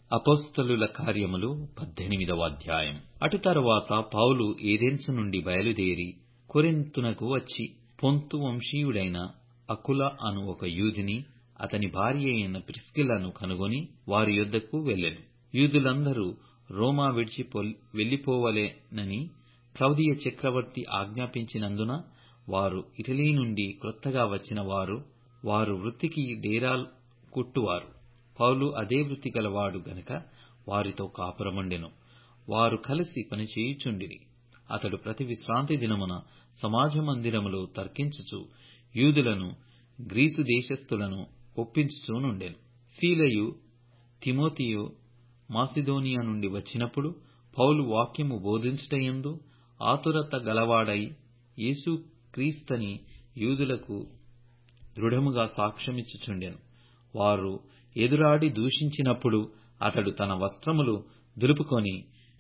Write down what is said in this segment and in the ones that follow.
అపోస్తలుల కార్యములు పద్దెనిమిదవ అధ్యాయం అటు తరువాత పౌలు ఏథెన్సు నుండి బయలుదేరి కొరింతునకు వచ్చి పొంతు వంశీయుడైన అకుల అను ఒక యూదుని అతని భార్య అయిన ప్రిస్కిల్లను కనుగొని వారి యొద్దకు వెళ్ళెను యూదులందరూ రోమా విడిచి వెళ్ళిపోవలెనని క్లౌదియ చక్రవర్తి ఆజ్ఞాపించినందున వారు ఇటలీ నుండి క్రొత్తగా వచ్చిన వారు వారు వృత్తికి డేరా కుట్టువారు పౌలు అదే వృత్తి గలవాడు గనుక వారితో కాపురముండెను వారు కలిసి పనిచేయుచుండిరి అతడు ప్రతి విశ్రాంతి దినమున సమాజ మందిరములో తర్కించుచు యూదులను గ్రీసు దేశస్థులను ఒప్పించుచూనుండెను సీలయు తిమోతియు మాసిదోనియ నుండి వచ్చినప్పుడు పౌలు వాక్యము బోధించుటయందు ఆతురత గలవాడై యేసు క్రీస్తని యూదులకు దృఢముగా సాక్ష్యమిచ్చుచుండెను వారు ఎదురాడి దూషించినప్పుడు అతడు తన వస్త్రములు దులుపుకొని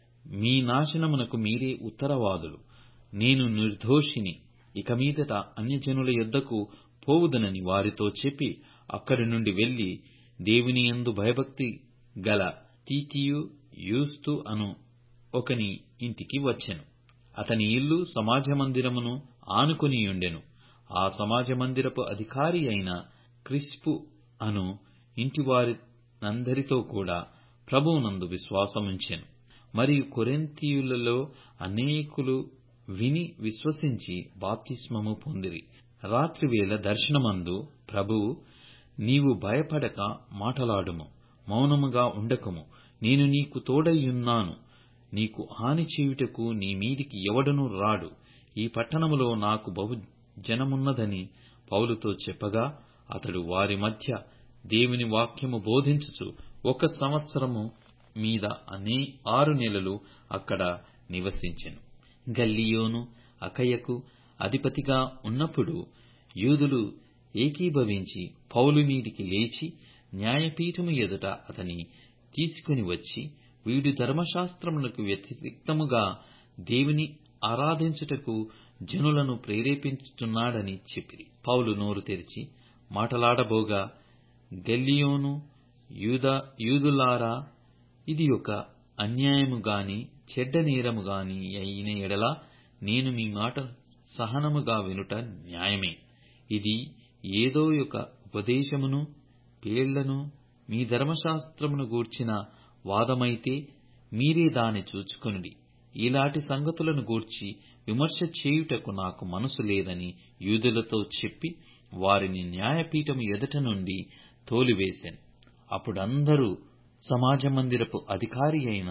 మీ నాశనమునకు మీరే ఉత్తరవాదులు నేను నిర్దోషిని ఇక మీదట అన్యజనుల యొద్దకు పోవుదునని వారితో చెప్పి అక్కడి నుండి వెళ్లి దేవుని యందు భయభక్తి గల తీకియు యూస్తు అను ఒకని ఇంటికి వచ్చెను అతని ఇల్లు సమాజ మందిరమును ఆనుకొనియుండెను ఆ సమాజ మందిరపు అధికారి అయిన క్రిస్పు అను ఇంటివారినందరితో కూడా ప్రభువునందు విశ్వాసముంచెను మరియు కొరింథీయులలో అనేకులు విని విశ్వసించి బాప్తిస్మము పొందిరి రాత్రివేళ దర్శనమందు ప్రభువు నీవు భయపడక మాటలాడుము మౌనముగా ఉండకుము నేను నీకు తోడైయున్నాను నీకు హాని చేయుటకు నీ మీదికి ఎవడునూ రాడు ఈ పట్టణములో నాకు బహు జనమున్నదని పౌలుతో చెప్పగా అతడు వారి మధ్య దేవుని వాక్యము బోధించుచు ఒక సంవత్సరము మీద అనే ఆరు నెలలు అక్కడ నివసించెను గల్లియోను అకయకు అధిపతిగా ఉన్నప్పుడు యూదులు ఏకీభవించి పౌలు మీదికి లేచి న్యాయపీఠము ఎదుట అతని తీసుకుని వచ్చి వీడు ధర్మశాస్త్రమునకు వ్యతిరిక్తముగా దేవుని ఆరాధించుటకు జనులను ప్రేరేపించుతున్నాడని చెప్పిరి పౌలు నోరు తెరిచి మాటలాడబోగా గల్లియోను యూదులారా ఇది ఒక అన్యాయము గాని చెడ్డ నేరము గాని అయిన ఎడల నేను మీ మాట సహనముగా వినుట న్యాయమే ఇది ఏదో ఒక ఉపదేశమును పేళ్లను మీ ధర్మశాస్త్రమును గూర్చిన వాదమైతే మీరే దాని చూచుకొనుడి ఇలాంటి సంగతులను గూర్చి విమర్శ చేయుటకు నాకు మనసు లేదని యూదులతో చెప్పి వారిని న్యాయపీఠము ఎదుట నుండి తోలివేశాను అప్పుడందరూ సమాజ మందిరపు అధికారి అయిన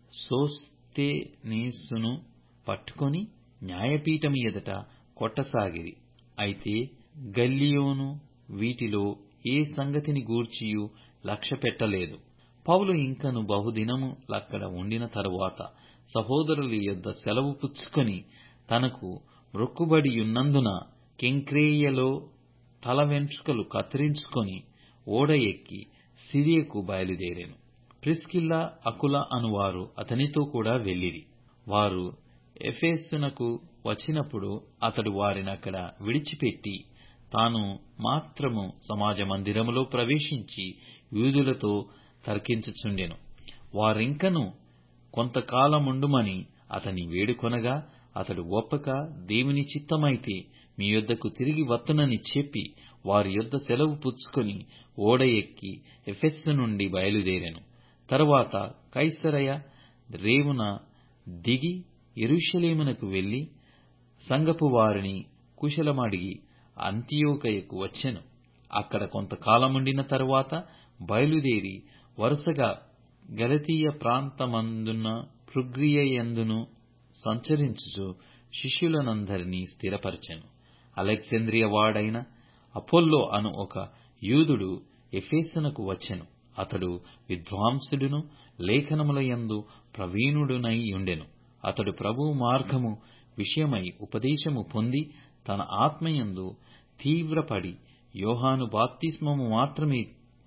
సోస్తేనేసును పట్టుకొని న్యాయపీఠము ఎదుట కొట్టసాగిరి అయితే గల్లియోను వీటిలో ఏ సంగతిని గూర్చియూ లక్ష్యపెట్టలేదు పౌలు ఇంకను బహుదినములక్కడ ఉండిన తరువాత సహోదరుల యొద్ద సెలవు పుచ్చుకొని తనకు మ్రొక్కుబడియున్నందున కెంక్రేయలో తల వెంట్రుకలు కత్తిరించుకొని ఓడ ఎక్కి సిరియకు బయలుదేరాను ప్రిస్కిల్లా అకుల అనువారు అతనితో కూడా వెళ్ళిరి వారు ఎఫెసునకు వచ్చినప్పుడు అతడు వారినక్కడ విడిచిపెట్టి తాను మాత్రము సమాజ మందిరములో ప్రవేశించి యూదులతో తర్కించుచుండెను వారింకను కొంతకాలముండుమని అతని వేడుకొనగా అతడు ఒప్పక దేవుని చిత్తమైతే మీ యొద్దకు తిరిగి వత్తునని చెప్పి వారి యొద్ద సెలవు పుచ్చుకొని ఓడ ఎక్కి ఎఫెస్సు నుండి బయలుదేరాను తరువాత కైసరయ రేవున దిగి యెరూషలేమునకు వెళ్లి సంఘపు వారిని కుశలమడిగి అంతియోకయకు వచ్చెను అక్కడ కొంతకాలముండిన తరువాత బయలుదేరి వరుసగా గలతీయ ప్రాంతమందున్న ఫ్రుగ్రియ సంచరించుచు శిష్యులనందరినీ స్థిరపరచెను అలెగ్జంద్రియ వాడైన అపొల్లో అను ఒక యూదుడు ఎఫెసునకు వచ్చెను అతడు విద్వాంసుడును లేఖనముల యందు ప్రవీణుడునై ఉండెను అతడు ప్రభువు మార్గము విషయమై ఉపదేశము పొంది తన ఆత్మయందు తీవ్రపడి యోహాను బాప్తిస్మము మాత్రమే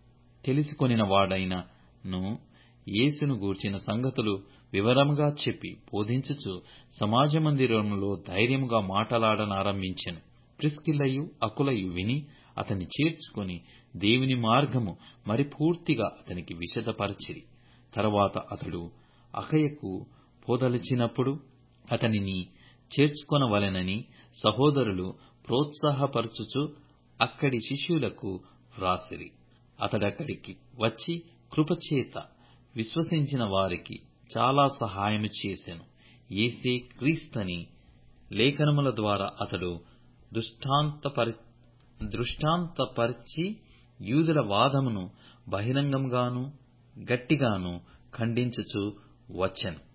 తెలిసికొనినవాడైనను యేసును గూర్చిన సంగతులు వివరముగా చెప్పి బోధించుచు సమాజ మందిరములో ధైర్యముగా మాటలాడనారంభించెను ప్రిస్కిల్లయు అకులయు విని అతన్ని చేర్చుకొని దేవుని మార్గము మరి పూర్తిగా అతనికి విశదపరచిరి తరువాత అతడు అకయకు పోదలచినప్పుడు అతనిని చేర్చుకొనవలెనని సహోదరులు ప్రోత్సాహపరచుచు అక్కడి శిష్యులకు వ్రాసిరి అతడక్కడికి వచ్చి కృపచేత విశ్వసించిన వారికి చాలా సహాయము చేసెను యేసే క్రీస్తని లేఖనముల ద్వారా అతడు దృష్టాంతపరచి యూదుల వాదమును బహిరంగముగాను గట్టిగాను ఖండించుచూ వచ్చెను